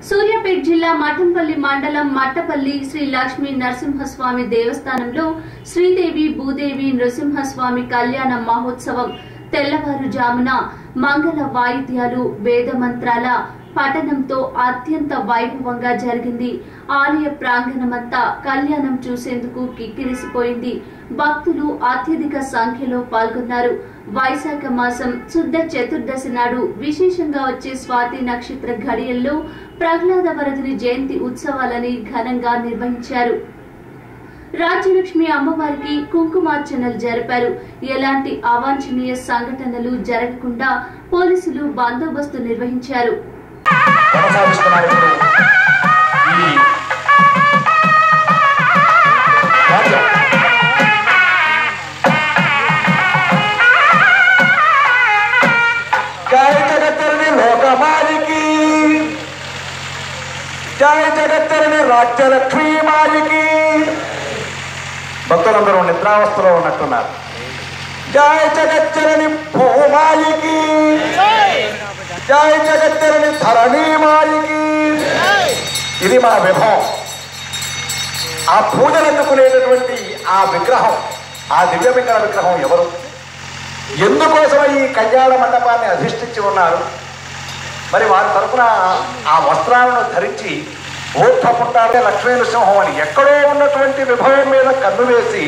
సూర్యాపేట జిల్లా మఠంపల్లి మండలం మట్టపల్లి శ్రీ లక్ష్మీ నరసింహస్వామి దేవస్థానంలో శ్రీదేవి భూదేవి నృసింహస్వామి కళ్యాణ మహోత్సవం తెల్లవారుజామున మంగళ వాయిద్యాలు వేద మంత్రాల పఠనంతో అత్యంత వైభవంగా జరిగింది ఆలయ ప్రాంగణమంతా కళ్యాణం చూసేందుకు కిక్కిరిసిపోయింది భక్తులు అత్యధిక సంఖ్యలో పాల్గొన్నారు వైశాఖ మాసం శుద్ధ చతుర్దశి నాడు విశేషంగా వచ్చే స్వాతి నక్షత్ర ఘడియల్లో ప్రహ్లాద వరదుని జయంతి ఉత్సవాలని ఘనంగా నిర్వహించారు రాజ్యలక్ష్మి అమ్మవారికి కుంకుమార్చనలు జరిపారు ఎలాంటి అవాంఛనీయ సంఘటనలు జరగకుండా పోలీసులు బందోబస్తు నిర్వహించారు కొనసాగిస్తున్నారు ఇప్పుడు ఈ రాజ్యం. జై జగత్తరిని లోకమాలికి జై జగత్తరిని రాజ్యలక్ష్మీ మాలికి భక్తులందరూ నిద్రావస్థలో ఉన్నట్టున్నారు జై జగచ్చరణి భూమాలికి జై జగత్తరిని ధరణి మాలికి ఇది మన విభవం ఆ పూజలు అందుకునేటటువంటి ఆ విగ్రహం ఆ దివ్యమింగళ విగ్రహం ఎవరు ఎందుకోసం ఈ కళ్యాణ మండపాన్ని అధిష్ఠించి ఉన్నారు మరి వారి తరఫున ఆ వస్త్రాలను ధరించి ఊర్ధపుంటాడే లక్ష్మీ నృసింహం అని ఎక్కడో ఉన్నటువంటి విభవం మీద కన్ను వేసి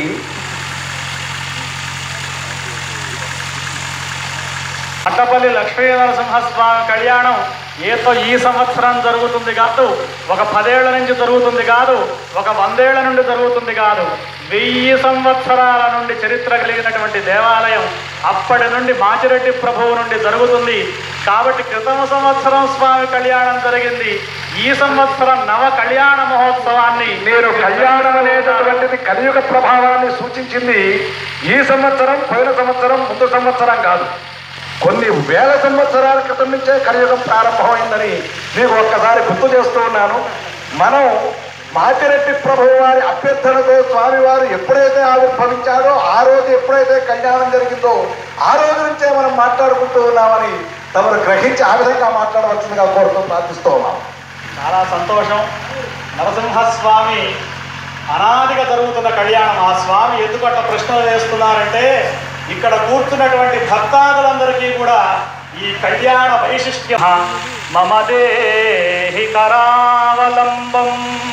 అట్టపల్లి లక్ష్మీ నరసింహస్వామి కళ్యాణం ఏతో ఈ సంవత్సరం జరుగుతుంది కాదు ఒక పదేళ్ల నుంచి జరుగుతుంది కాదు ఒక వందేళ్ల నుండి జరుగుతుంది కాదు వెయ్యి సంవత్సరాల నుండి చరిత్ర కలిగినటువంటి దేవాలయం అప్పటి నుండి మాచిరెడ్డి ప్రభువు నుండి జరుగుతుంది కాబట్టి క్రితం సంవత్సరం స్వామి కళ్యాణం జరిగింది ఈ సంవత్సరం నవ కళ్యాణ మహోత్సవాన్ని నేను కళ్యాణం అనేటటువంటిది కలియుగ ప్రభావాన్ని సూచించింది ఈ సంవత్సరం పోయిన సంవత్సరం ముందు సంవత్సరం కాదు కొన్ని వేల సంవత్సరాల క్రితం నుంచే కలియుగం ప్రారంభమైందని మీకు ఒక్కసారి గుర్తు చేస్తూ ఉన్నాను మనం మాతిరెడ్డి ప్రభు వారి అభ్యర్థనతో స్వామివారు ఎప్పుడైతే ఆవిర్భవించారో ఆ రోజు ఎప్పుడైతే కళ్యాణం జరిగిందో ఆ రోజు నుంచే మనం మాట్లాడుకుంటూ ఉన్నామని తమరు గ్రహించి ఆ విధంగా మాట్లాడవలసిందిగా కోరుతూ ప్రార్థిస్తూ ఉన్నాం చాలా సంతోషం నరసింహస్వామి అనాదిగా జరుగుతున్న కళ్యాణం ఆ స్వామి ఎందుకు అట్లా ప్రశ్నలు వేస్తున్నారంటే ఇక్కడ కూర్చున్నటువంటి భక్తాదులందరికీ కూడా ఈ కళ్యాణ వైశిష్ట్యం మమ దేహి కరావలంబం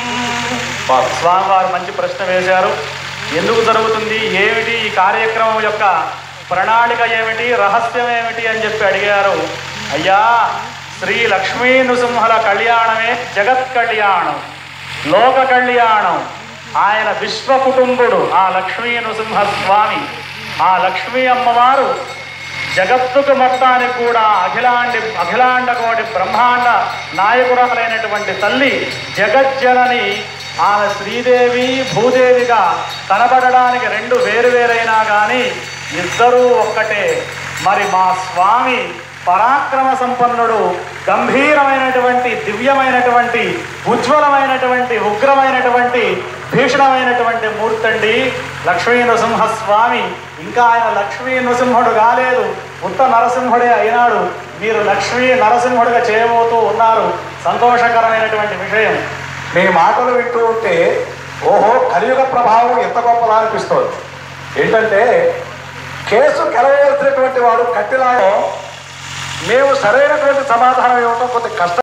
స్వామివారు మంచి ప్రశ్న వేశారు ఎందుకు జరుగుతుంది ఏమిటి ఈ కార్యక్రమం యొక్క ప్రణాళిక ఏమిటి రహస్యం ఏమిటి అని చెప్పి అడిగారు అయ్యా శ్రీ లక్ష్మీ నృసింహల కళ్యాణమే జగత్ కళ్యాణం లోక కళ్యాణం ఆయన విశ్వ కుటుంబుడు ఆ లక్ష్మీ నృసింహ స్వామి ఆ లక్ష్మీ అమ్మవారు జగత్తుకు మొత్తానికి కూడా అఖిలాండి అఖిలాండ కోటి బ్రహ్మాండ నాయకురాలైనటువంటి తల్లి జగజ్జనని ఆమె శ్రీదేవి భూదేవిగా కనబడడానికి రెండు వేరువేరైనా కానీ ఇద్దరూ ఒక్కటే మరి మా స్వామి పరాక్రమ సంపన్నుడు గంభీరమైనటువంటి దివ్యమైనటువంటి ఉజ్వలమైనటువంటి ఉగ్రమైనటువంటి భీషణమైనటువంటి మూర్తండి లక్ష్మీ నృసింహస్వామి ఇంకా ఆయన లక్ష్మీ నృసింహుడు కాలేదు ఉత్త నరసింహుడే అయినాడు మీరు లక్ష్మీ నరసింహుడిగా చేయబోతూ ఉన్నారు సంతోషకరమైనటువంటి విషయం మీ మాటలు వింటూ ఉంటే ఓహో కలియుగ ప్రభావం ఎంత గొప్పదా అనిపిస్తోంది ఏంటంటే కేసు గెలవలసినటువంటి వాడు కట్టిలాగో మేము సరైనటువంటి సమాధానం ఇవ్వటం కొద్ది కష్టం